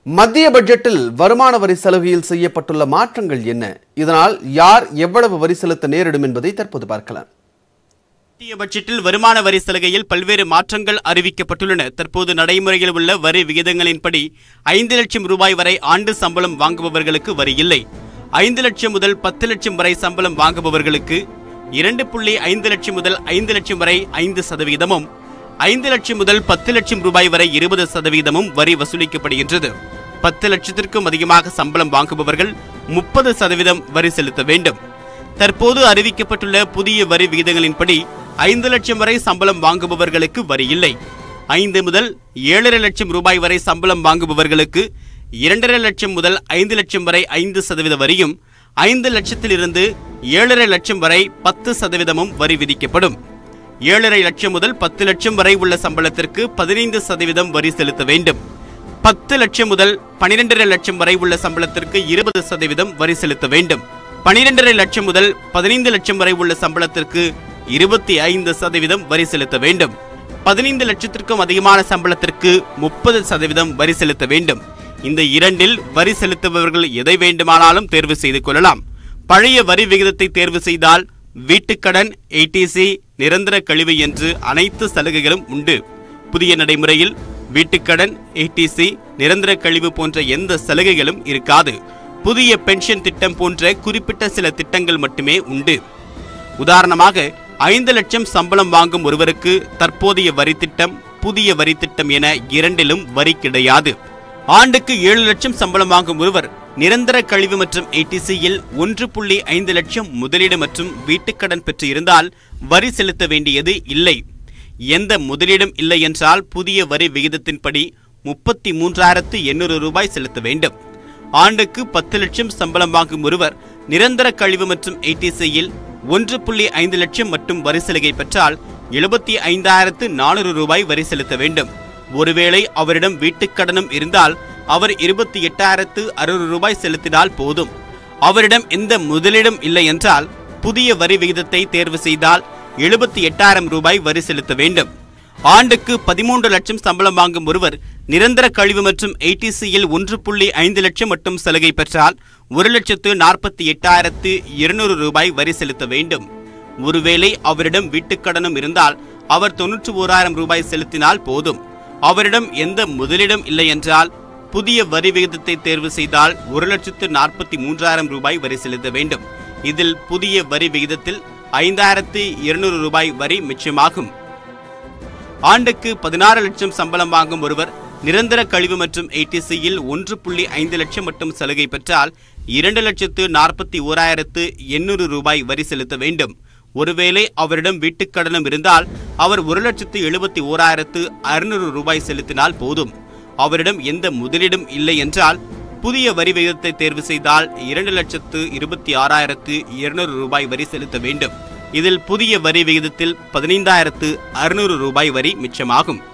மத்திய பட்ஜெட்டில் வருமான வரி சலுகையில் செய்யப்பட்டுள்ள மாற்றங்கள் என்ன இதனால் யார் எவ்வளவு வரி செலுத்த நேரிடும் என்பதை தற்போது பார்க்கலாம் மத்திய பட்ஜெட்டில் வருமான வரி சலுகையில் பல்வேறு மாற்றங்கள் அறிவிக்கப்பட்டுள்ளன தற்போது நடைமுறையில் உள்ள வரி விகிதங்களின்படி ஐந்து லட்சம் ரூபாய் வரை ஆண்டு சம்பளம் வாங்குபவர்களுக்கு வரி இல்லை ஐந்து லட்சம் முதல் பத்து லட்சம் வரை சம்பளம் வாங்குபவர்களுக்கு இரண்டு புள்ளி ஐந்து லட்சம் முதல் ஐந்து லட்சம் வரை ஐந்து சதவீதமும் ஐந்து லட்சம் முதல் பத்து லட்சம் ரூபாய் வரை இருபது சதவீதமும் வரி வசூலிக்கப்படுகின்றது பத்து லட்சத்திற்கும் அதிகமாக சம்பளம் வாங்குபவர்கள் முப்பது சதவீதம் வரி செலுத்த வேண்டும் தற்போது அறிவிக்கப்பட்டுள்ள புதிய வரி விகிதங்களின்படி ஐந்து லட்சம் வரை சம்பளம் வாங்குபவர்களுக்கு வரி இல்லை ஐந்து முதல் ஏழரை லட்சம் ரூபாய் வரை சம்பளம் வாங்குபவர்களுக்கு இரண்டரை லட்சம் முதல் ஐந்து லட்சம் வரை ஐந்து சதவீத வரியும் ஐந்து லட்சத்திலிருந்து ஏழரை லட்சம் வரை பத்து சதவீதமும் வரி விதிக்கப்படும் ஏழரை லட்சம் முதல் பத்து லட்சம் வரை உள்ள சம்பளத்திற்கு பதினைந்து சதவீதம் வரி செலுத்த வேண்டும் பத்து லட்சம் முதல் பனிரெண்டரை லட்சம் வரை உள்ள சம்பளத்திற்கு இருபது சதவீதம் வரி செலுத்த வேண்டும் பனிரெண்டரை லட்சம் முதல் பதினைந்து லட்சம் வரை உள்ள சம்பளத்திற்கு இருபத்தி ஐந்து சதவீதம் வரி செலுத்த வேண்டும் பதினைந்து லட்சத்திற்கும் அதிகமான சம்பளத்திற்கு முப்பது சதவீதம் வரி செலுத்த வேண்டும் இந்த இரண்டில் வரி செலுத்துபவர்கள் எதை வேண்டுமானாலும் தேர்வு செய்து கொள்ளலாம் பழைய வரி விகிதத்தை தேர்வு செய்தால் வீட்டுக்கடன் ஏடிசி நிரந்தர கழிவு என்று அனைத்து சலுகைகளும் உண்டு புதிய நடைமுறையில் வீட்டுக்கடன் ஏடிசி நிரந்தர கழிவு போன்ற எந்த சலுகைகளும் இருக்காது புதிய பென்ஷன் திட்டம் போன்ற குறிப்பிட்ட சில திட்டங்கள் மட்டுமே உண்டு உதாரணமாக ஐந்து லட்சம் சம்பளம் வாங்கும் ஒருவருக்கு தற்போதைய வரி திட்டம் புதிய வரி திட்டம் என இரண்டிலும் வரி கிடையாது ஆண்டுக்கு ஏழு லட்சம் சம்பளம் வாங்கும் ஒருவர் நிரந்தர கழிவு மற்றும் ஏடிசியில் ஒன்று புள்ளி ஐந்து லட்சம் முதலீடு மற்றும் வீட்டுக்கடன் பெற்று இருந்தால் வரி செலுத்த வேண்டியது இல்லை எந்த முதலீடும் இல்லை என்றால் புதிய வரி விகிதத்தின்படி முப்பத்தி மூன்றாயிரத்து எண்ணூறு ரூபாய் செலுத்த வேண்டும் ஆண்டுக்கு பத்து லட்சம் சம்பளம் வாங்கும் ஒருவர் நிரந்தர கழிவு மற்றும் ஏடிசியில் ஒன்று புள்ளி ஐந்து லட்சம் மட்டும் வரி சலுகை பெற்றால் எழுபத்தி ஐந்தாயிரத்து நானூறு ரூபாய் வரி செலுத்த வேண்டும் ஒருவேளை அவரிடம் வீட்டுக்கடனும் இருந்தால் அவர் இருபத்தி எட்டாயிரத்து அறுநூறு ரூபாய் செலுத்தினால் போதும் அவரிடம் எந்த முதலீடும் இல்லை என்றால் புதிய வரி விகிதத்தை தேர்வு செய்தால் எழுபத்தி எட்டாயிரம் ரூபாய் வரி செலுத்த வேண்டும் ஆண்டுக்கு பதிமூன்று லட்சம் சம்பளம் வாங்கும் ஒருவர் நிரந்தர கழிவு மற்றும் ஏடிசியில் ஒன்று புள்ளி ஐந்து லட்சம் மட்டும் சலுகை பெற்றால் ஒரு லட்சத்து நாற்பத்தி எட்டாயிரத்து இருநூறு ரூபாய் வரி செலுத்த வேண்டும் ஒருவேளை அவரிடம் வீட்டுக்கடனும் இருந்தால் அவர் தொன்னூற்று ஓராயிரம் ரூபாய் செலுத்தினால் போதும் அவரிடம் எந்த முதலீடும் இல்லை என்றால் புதிய வரி விகிதத்தை தேர்வு செய்தால் ஒரு லட்சத்து நாற்பத்தி மூன்றாயிரம் ரூபாய் வரி செலுத்த வேண்டும் இதில் புதிய வரி விகிதத்தில் ஐந்தாயிரத்து இருநூறு ரூபாய் வரி மிச்சமாகும் ஆண்டுக்கு பதினாறு லட்சம் சம்பளம் வாங்கும் ஒருவர் நிரந்தர கழிவு மற்றும் ஏடிசியில் ஒன்று புள்ளி ஐந்து லட்சம் மட்டும் சலுகை பெற்றால் இரண்டு லட்சத்து நாற்பத்தி ஓராயிரத்து எண்ணூறு ரூபாய் வரி செலுத்த வேண்டும் ஒருவேளை அவரிடம் வீட்டுக்கடனும் இருந்தால் அவர் ஒரு லட்சத்து எழுபத்தி ஓராயிரத்து அறுநூறு ரூபாய் செலுத்தினால் போதும் அவரிடம் எந்த முதலீடும் இல்லை என்றால் புதிய வரி விகிதத்தை தேர்வு செய்தால் இரண்டு லட்சத்து இருபத்தி ஆறாயிரத்து இருநூறு ரூபாய் வரி செலுத்த வேண்டும் இதில் புதிய வரி விகிதத்தில் பதினைந்தாயிரத்து அறுநூறு ரூபாய் வரி மிச்சமாகும்